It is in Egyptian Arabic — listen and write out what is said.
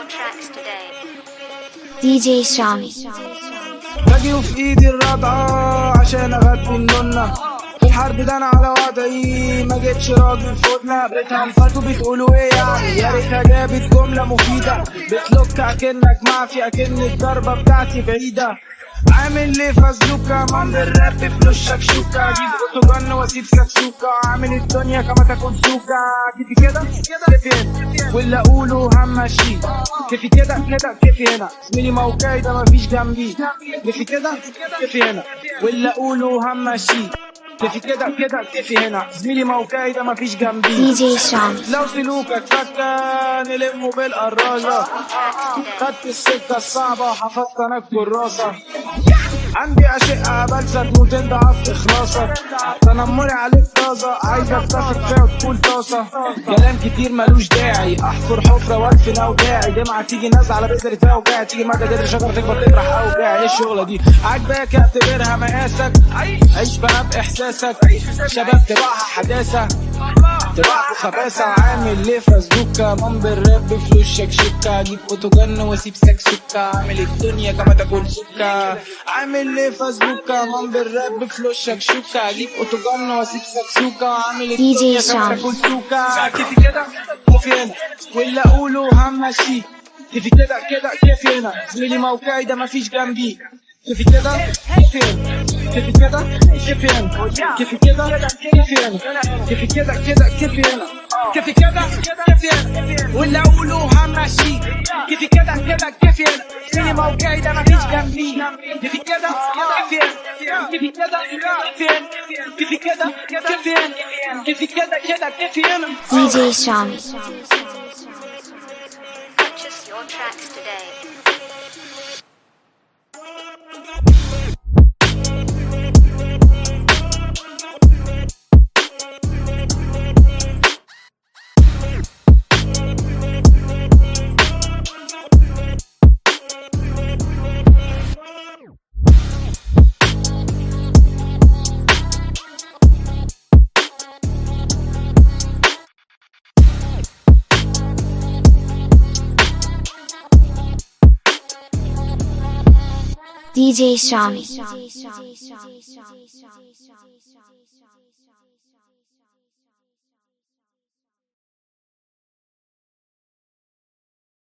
your tracks today. DJ Shami. باجي وفي ايدي الرضعة عشان اغدي النونة الحرب ده انا على وضعي ما جيتش راجل فوتنا بتهنفطوا بتقولوا ايه يعني يا ريتها جابت جملة مفيدة بتلوك اكنك معفي اكن الضربة بتاعتي بعيدة عامل ليه فزلوكة من الراب في وشك شوكة اجيب اوتوجن واسيب سكسوكة عامل الدنيا كما تاكل سوكة كيفي كده كيفي هنا واللي اقوله همشي كيفي كده كده كيفي هنا زميلي موقعي ده مفيش جنبي كيفي كده كيفي هنا واللي اقوله همشي كيفي كده كده كيفي هنا زميلي موقعي ده مفيش جنبي DJ Shami. لو سلوكك فكة نلمه بالقرازة خدت السكة الصعبة وحفظت انا الكراسة عندي أشقة بلسة تموت انت عف إخلاصك تنمري عليك طازة عايز أتفق فيها وتكون طاسة كلام كتير ملوش داعي أحفر حفرة وأدفن أوجاعي دمعة تيجي نازلة على بذرة فيها وجاعي تيجي مادة جدر شجرة تكبر تطرح أوجاعي إيه الشغلة دي عاجباك اعتبرها مقاسك عيش بقى بإحساسك شباب تبعها حداثة تبعكوا خباثة وعامل ليه فزوكة من بالراب في وشك شكة اجيب اوتوجن واسيب سكسوكة عامل الدنيا كما تاكل سكة عامل ليه فزوكة من بالراب في وشك شكة اجيب اوتوجن واسيب سكسوكة عامل الدنيا كما شام. تاكل سكة كيفي كده كيفي هنا واللي اقوله همشي كيفي كده كده كيفي هنا زميلي موقعي ده مفيش جنبي كيفي كده كيفي هنا كيفي كده كيفي هنا كيفي كده كيفي هنا كيفي كده كده كيفي هنا كيفي كده كيفي هنا واللي اقوله همشي كيفي كده كده كيفي هنا زميلي موقعي ده مفيش جنبي كيفي كده كيفي هنا كيفي كده كيفي هنا كيفي كده كيفي هنا كيفي كده كده كيفي هنا DJ Shami. Purchase your tracks today. DJ Shami.